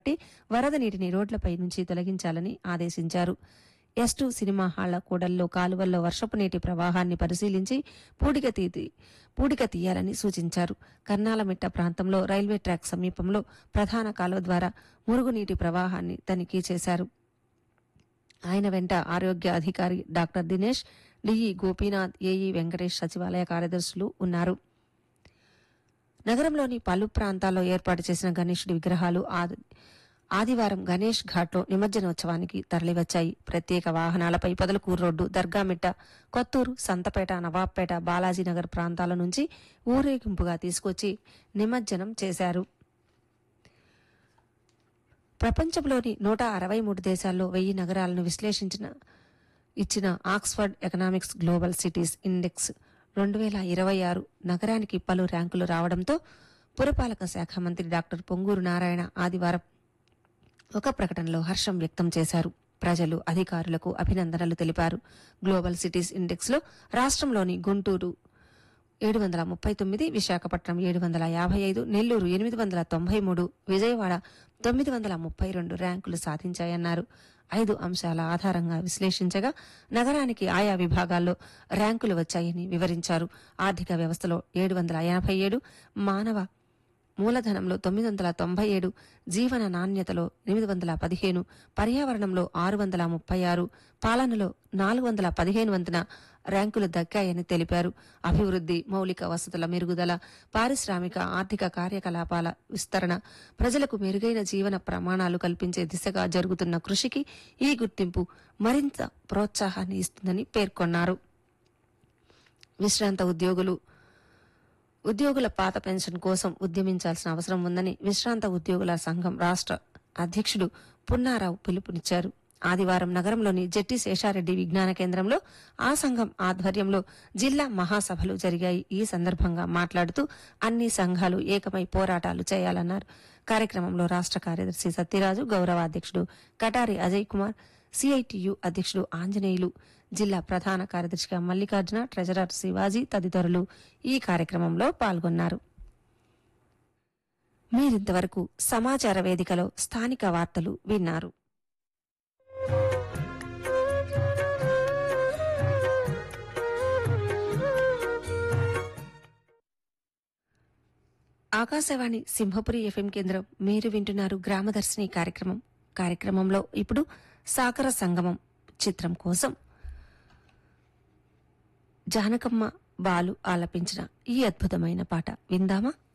పెట్టి వరద నీటిని రోడ్లపై నుంచి తొలగించాలని ఆదేశించారు ఎస్ టూ సినిమా హాళ్ల కూడల్లో కాలువల్లో వర్షపు నీటి ప్రవాహాన్ని పరిశీలించి పూడిక తీతి పూడిక తీయాలని సూచించారు కర్నాలమిట్ట ప్రాంతంలో రైల్వే ట్రాక్ సమీపంలో ప్రధాన కాలువ ద్వారా మురుగునీటి ప్రవాహాన్ని తనిఖీ చేశారు ఆయన వెంట ఆరోగ్య అధికారి doctor Dinesh DE Gopinath AE Venkatesh సచివాలయ కార్యదర్శులు ఉన్నారు నగరంలోని పలు ప్రాంతాల్లో ఏర్పాటు చేసిన గణేశుడి విగ్రహాలు ఆది- ఆదివారం గణేష్ ఘాట్లో నిమజ్జనోత్సవానికి తరలివచ్చాయి ప్రత్యేక వాహనాలపై పొదలకూరు రోడ్డు దర్గామిట్ట కొత్తూరు సంతపేట నవాబ్పేట బాలాజీనగర్ ప్రాంతాల నుంచి ఊరేగింపుగా తీసుకొచ్చి నిమజ్జనం చేశారు ప్రపంచంలోని నూట అరవై మూడు దేశాల్లో వెయ్యి నగరాలను విశ్లేషించిన ఇచ్చిన Oxford economics global cities index రెండు వేల ఇరవై ఆరు నగరానికి పలు ర్యాంకులు రావడంతో పురపాలక శాఖ మంత్రి డాక్టర్ పొంగూరు నారాయణ ఆదివారం ఒక ప్రకటనలో హర్షం వ్యక్తం చేశారు ప్రజలు అధికారులకు అభినందనలు తెలిపారు గ్లోబల్ సిటీస్ ఇండెక్స్లో రాష్ట్రంలోని గుంటూరు ఏడు వందల ముప్పై తొమ్మిది విశాఖపట్నం ఏడు వందల యాభై ఐదు నెల్లూరు ఎనిమిది వందల తొంభై మూడు విజయవాడ తొమ్మిది వందల ముప్పై రెండు ర్యాంకులు సాధించాయన్నారు ఐదు అంశాల ఆధారంగా విశ్లేషించగా నగరానికి ఆయా విభాగాల్లో ర్యాంకులు వచ్చాయని వివరించారు ఆర్థిక వ్యవస్థలో ఏడు వందల ఎనభై ఏడు మానవ మూలధనంలో తొమ్మిది వందల తొంభై ఏడు జీవన నాణ్యతలో ఎనిమిది వందల పదిహేను పర్యావరణంలో ఆరు వందల ముప్పై ఆరు పాలనలో నాలుగు వందల పదిహేను వంతున ర్యాంకులు దక్కాయని తెలిపారు అభివృద్ధి మౌలిక వసతుల మెరుగుదల పారిశ్రామిక ఆర్థిక కార్యకలాపాల విస్తరణ ప్రజలకు మెరుగైన జీవన ప్రమాణాలు కల్పించే దిశగా జరుగుతున్న కృషికి ఈ గుర్తింపు మరింత ప్రోత్సాహాన్ని ఇస్తుందని పేర్కొన్నారు విశ్రాంత ఉద్యోగులు ఉద్యోగుల పాత పెన్షన్ కోసం ఉద్యమించాల్సిన అవసరం ఉందని విశ్రాంత ఉద్యోగుల సంఘం రాష్ట్ర అధ్యక్షుడు పున్నారావు పిలుపునిచ్చారు ఆదివారం నగరంలోని జట్టి శేషారెడ్డి విజ్ఞాన కేంద్రంలో ఆ సంఘం ఆధ్వర్యంలో జిల్లా మహాసభలు జరిగాయి ఈ సందర్భంగా మాట్లాడుతూ అన్ని సంఘాలు ఏకమై పోరాటాలు చేయాలన్నారు కార్యక్రమంలో రాష్ట్ర కార్యదర్శి సత్యరాజు గౌరవ అధ్యక్షుడు కటారి అజయ్ కుమార్ సిఐటియు అధ్యక్షుడు ఆంజనేయులు జిల్లా ప్రధాన కార్యదర్శిగా మల్లికార్జున ట్రెజరర్ శివాజీ తదితరులు ఈ కార్యక్రమంలో పాల్గొన్నారు మీరింతవరకు సమాచార వేదికలో స్థానిక వార్తలు విన్నారు ఆకాశవాణి సింహపురి ఎఫ్ఎం కేంద్రం మీరు వింటున్నారు గ్రామదర్శిని కార్యక్రమం కార్యక్రమంలో ఇప్పుడు సాగర సంగమం చిత్రం కోసం జానకమ్మ బాలు ఆలపించిన ఈ అద్భుతమైన పాట విందామా